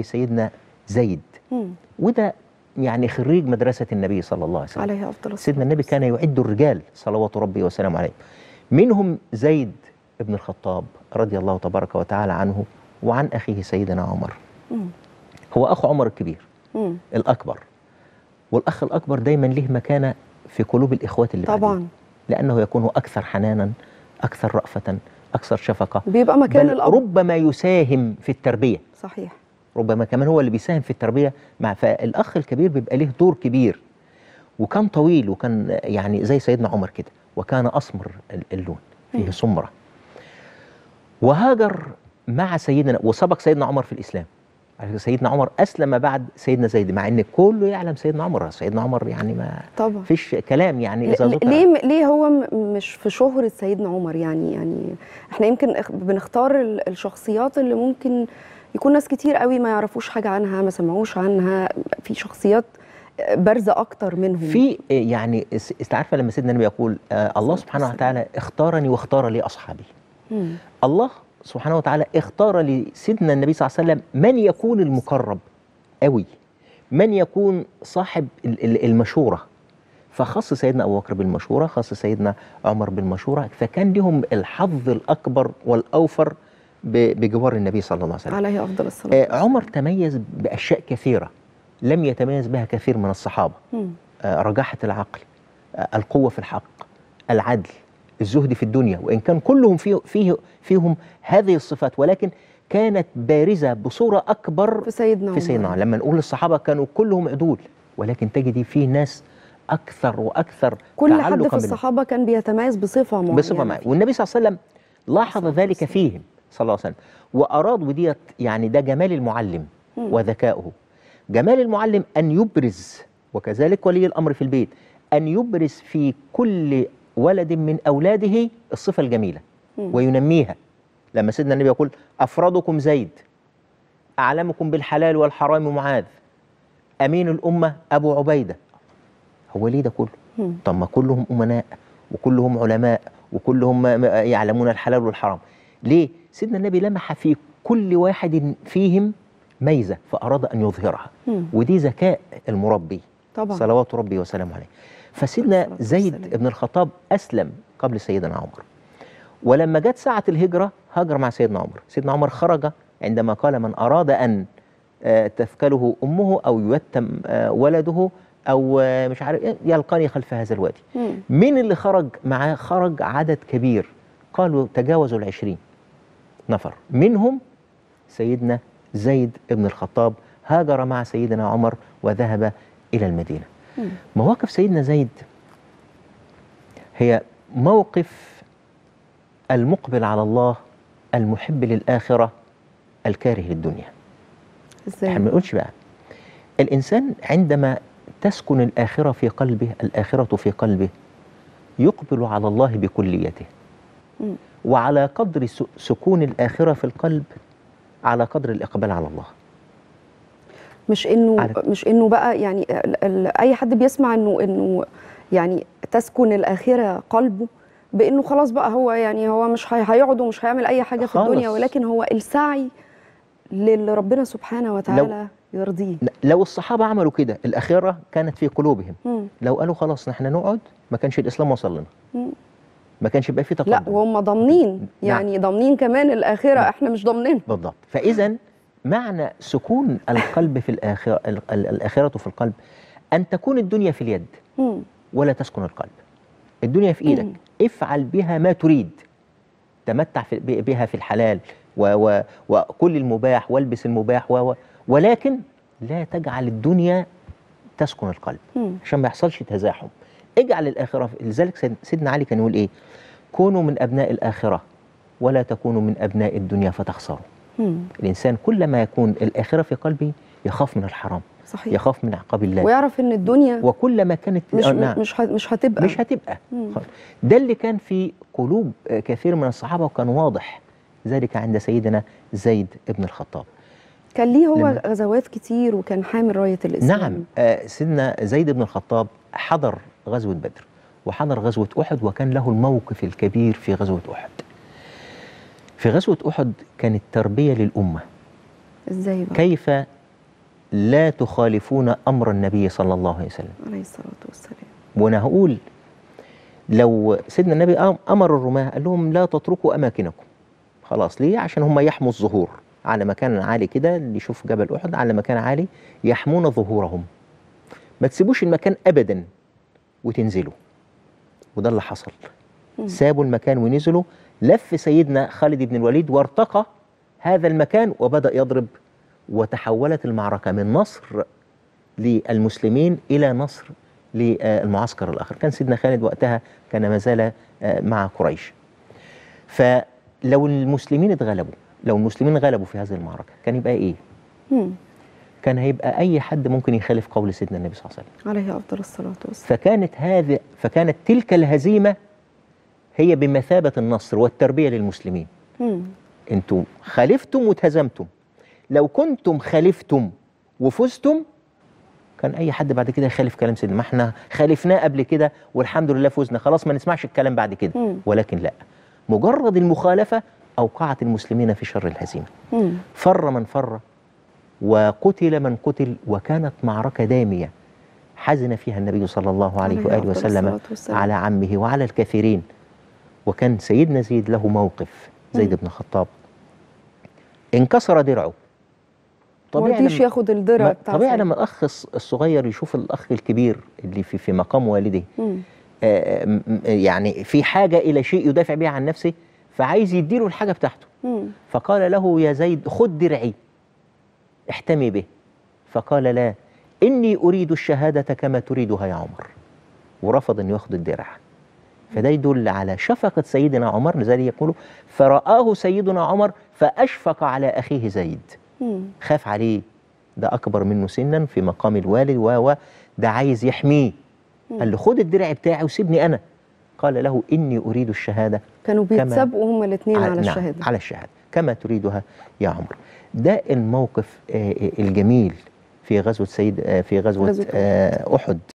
سيدنا زيد مم. وده يعني خريج مدرسة النبي صلى الله عليه وسلم عليه افضل الصلاه سيدنا النبي كان يعد الرجال صلوات ربي وسلامه عليه منهم زيد بن الخطاب رضي الله تبارك وتعالى عنه وعن أخيه سيدنا عمر مم. هو أخو عمر الكبير مم. الأكبر والأخ الأكبر دايما له مكانة في قلوب الإخوات اللي بعديه. طبعا لأنه يكون أكثر حنانا أكثر رأفة أكثر شفقة بيبقى مكان بل الاب ربما يساهم في التربية صحيح ربما كمان هو اللي بيساهم في التربية مع فالأخ الكبير بيبقى له دور كبير وكان طويل وكان يعني زي سيدنا عمر كده وكان أسمر ال- اللون فيه مم. سمرة وهاجر مع سيدنا وسبق سيدنا عمر في الإسلام على فكرة سيدنا عمر أسلم بعد سيدنا زيد مع إن كله يعلم سيدنا عمر سيدنا عمر يعني ما طبعا فيش كلام يعني إذا ل- ذكر ليه ليه هو م- مش في شهرة سيدنا عمر يعني يعني احنا يمكن اخ- بنختار ال- الشخصيات اللي ممكن يكون ناس كتير قوي ما يعرفوش حاجة عنها ما سمعوش عنها في شخصيات بارزة أكتر منهم في يعني اس- است- عارفه لما سيدنا النبي يقول آه الله سبحانه وتعالى اختارني واختار لي اصحابي مم. الله سبحانه وتعالى اختار لسيدنا النبي صلى الله عليه وسلم من يكون المقرب قوي من يكون صاحب ال- ال- المشورة فخص سيدنا أبو بكر بالمشورة خص سيدنا عمر بالمشورة فكان لهم الحظ الأكبر والأوفر ب- بجوار النبي صلى الله عليه وسلم عليه أفضل الصلاة آه، عمر تميز بأشياء كثيرة لم يتميز بها كثير من الصحابة مم. آه، رجاحة العقل آه، القوة في الحق العدل الزهد في الدنيا وإن كان كلهم فيه فيه فيهم هذه الصفات ولكن كانت بارزة بصورة أكبر في سيدنا عمر في سيدنا عمر لما نقول الصحابة كانوا كلهم عدول ولكن تجدي فيه ناس أكثر وأكثر كل حد تعلقاً في بالنبي. الصحابة كان بيتميز بصفة معينة بصفة معينة والنبي صلى الله عليه وسلم لاحظ صلى الله عليه ذلك وسلم. فيهم صلى الله عليه وسلم وأراد وديت يعني ده جمال المعلم مم. وذكائه جمال المعلم أن يبرز وكذلك ولي الأمر في البيت أن يبرز في كل ولد من أولاده الصفة الجميلة مم. وينميها لما سيدنا النبي يقول أفرادكم زيد أعلمكم بالحلال والحرام معاذ أمين الأمة أبو عبيدة هو ليه ده كله مم. طب ما كلهم أمناء وكلهم علماء وكلهم م- م- يعلمون الحلال والحرام ليه سيدنا النبي لمح في كل واحد فيهم ميزة فأراد أن يظهرها مم. ودي ذكاء المربي طبعا صلوات ربي وسلامه عليه فسيدنا الصلاة زيد والسلام. بن الخطاب أسلم قبل سيدنا عمر ولما جت ساعة الهجرة هاجر مع سيدنا عمر سيدنا عمر خرج عندما قال من أراد أن آه، تثكله أمه أو يتم آه، ولده أو آه، مش عارف إيه، يلقاني خلف هذا الوادي مم. مين اللي خرج معاه خرج عدد كبير قالوا تجاوزوا العشرين نفر منهم سيدنا زيد بن الخطاب هاجر مع سيدنا عمر وذهب إلى المدينة مم. مواقف سيدنا زيد هي موقف المقبل على الله المحب للآخرة الكاره للدنيا احنا ما ازاي بنقولش بقى الإنسان عندما تسكن الآخرة في قلبه الآخرة في قلبه يقبل على الله بكليته مم. وعلى قدر س- سكون الآخرة في القلب على قدر الإقبال على الله مش انه على- مش انه بقى يعني ال ال اي حد بيسمع انه انه يعني تسكن الاخره قلبه بانه خلاص بقى هو يعني هو مش هي- هيقعد ومش هيعمل اي حاجه في الدنيا خالص. ولكن هو السعي للي ربنا سبحانه وتعالى يرضيه لو الصحابة عملوا كده الآخرة كانت في قلوبهم مم. لو قالوا خلاص احنا نقعد ما كانش الإسلام وصل لنا مم. ما كانش يبقى في تقدم لا وهم ضامنين نعم. يعني ضامنين كمان الاخره نعم. احنا مش ضامنين بالضبط فإذا معنى سكون القلب في الآخرة ال- ال- الآخرة في القلب أن تكون الدنيا في اليد مم. ولا تسكن القلب الدنيا في إيدك مم. افعل بها ما تريد تمتع في ب- بها في الحلال و و وكل المباح والبس المباح و و ولكن لا تجعل الدنيا تسكن القلب مم. عشان ما يحصلش تزاحم اجعل الآخرة في- لذلك سيد- سيدنا علي كان يقول إيه كونوا من أبناء الآخرة ولا تكونوا من أبناء الدنيا فتخسروا مم. الإنسان كلما يكون الآخرة في قلبه يخاف من الحرام صحيح يخاف من عقاب الله ويعرف ان الدنيا وكلما كانت مش آه، نعم مش ه- مش هتبقى مش هتبقى مم. خالص. ده اللي كان في قلوب آه، كثير من الصحابة وكان واضح ذلك عند سيدنا زيد بن الخطاب كان ليه هو لما- غزوات كتير وكان حامل رايه الاسلام نعم آه، سيدنا زيد بن الخطاب حضر غزوة بدر وحضر غزوة أحد وكان له الموقف الكبير في غزوة أحد في غزوة أحد كانت تربية للأمة ازاي بقى كيف لا تخالفون امر النبي صلى الله عليه وسلم عليه الصلاه والسلام وانا هقول لو سيدنا النبي أم- امر الرماه قال لهم لا تتركوا اماكنكم خلاص ليه عشان هم يحموا الظهور على مكان عالي كده اللي يشوف جبل احد على مكان عالي يحمون ظهورهم ما تسيبوش المكان ابدا وتنزلوا وده اللي حصل مم. سابوا المكان ونزلوا لف سيدنا خالد بن الوليد وارتقى هذا المكان وبدأ يضرب وتحولت المعركة من نصر للمسلمين إلى نصر للمعسكر الآخر كان سيدنا خالد وقتها كان ما زال آه، مع قريش فلو المسلمين اتغلبوا لو المسلمين غلبوا في هذه المعركة كان يبقى إيه؟ مم. كان هيبقى أي حد ممكن يخالف قول سيدنا النبي صلى الله عليه وسلم عليه افضل الصلاه والسلام فكانت هذه فكانت تلك الهزيمة هي بمثابة النصر والتربية للمسلمين مم. انتم خالفتم واتهزمتم لو كنتم خالفتم وفزتم كان اي حد بعد كده يخالف كلام سيدنا ما احنا خالفناه قبل كده والحمد لله فزنا خلاص ما نسمعش الكلام بعد كده مم. ولكن لا مجرد المخالفه اوقعت المسلمين في شر الهزيمه مم. فر من فر وقتل من قتل وكانت معركه داميه حزن فيها النبي صلى الله عليه عليه واله أفضل وسلم الصلاة والسلام. على عمه وعلى الكثيرين وكان سيدنا زيد له موقف زيد مم. بن الخطاب انكسر درعه ما رضيش لما- ياخد الدرع ما- بتاع طبيعي سيدنا. لما الاخ الص- الصغير يشوف الاخ الكبير اللي في في مقام والده مم. آه، م- م- يعني في حاجه الى شيء يدافع بها عن نفسه فعايز يديله الحاجه بتاعته مم. فقال له يا زيد خذ درعي احتمي به فقال لا اني اريد الشهاده كما تريدها يا عمر ورفض انه ياخذ الدرع فده يدل على شفقه سيدنا عمر لذلك يقول فرآه سيدنا عمر فاشفق على اخيه زيد مم. خاف عليه ده اكبر منه سنا في مقام الوالد و و ده عايز يحميه قال له خد الدرع بتاعي وسيبني انا قال له اني اريد الشهاده كانوا كما- بيتسابقوا هما الاثنين على نعم الشهاده على الشهاده كما تريدها يا عمر ده الموقف آه، آه، الجميل في غزوه سيد آه، في غزوه غزوة أحد. آه، احد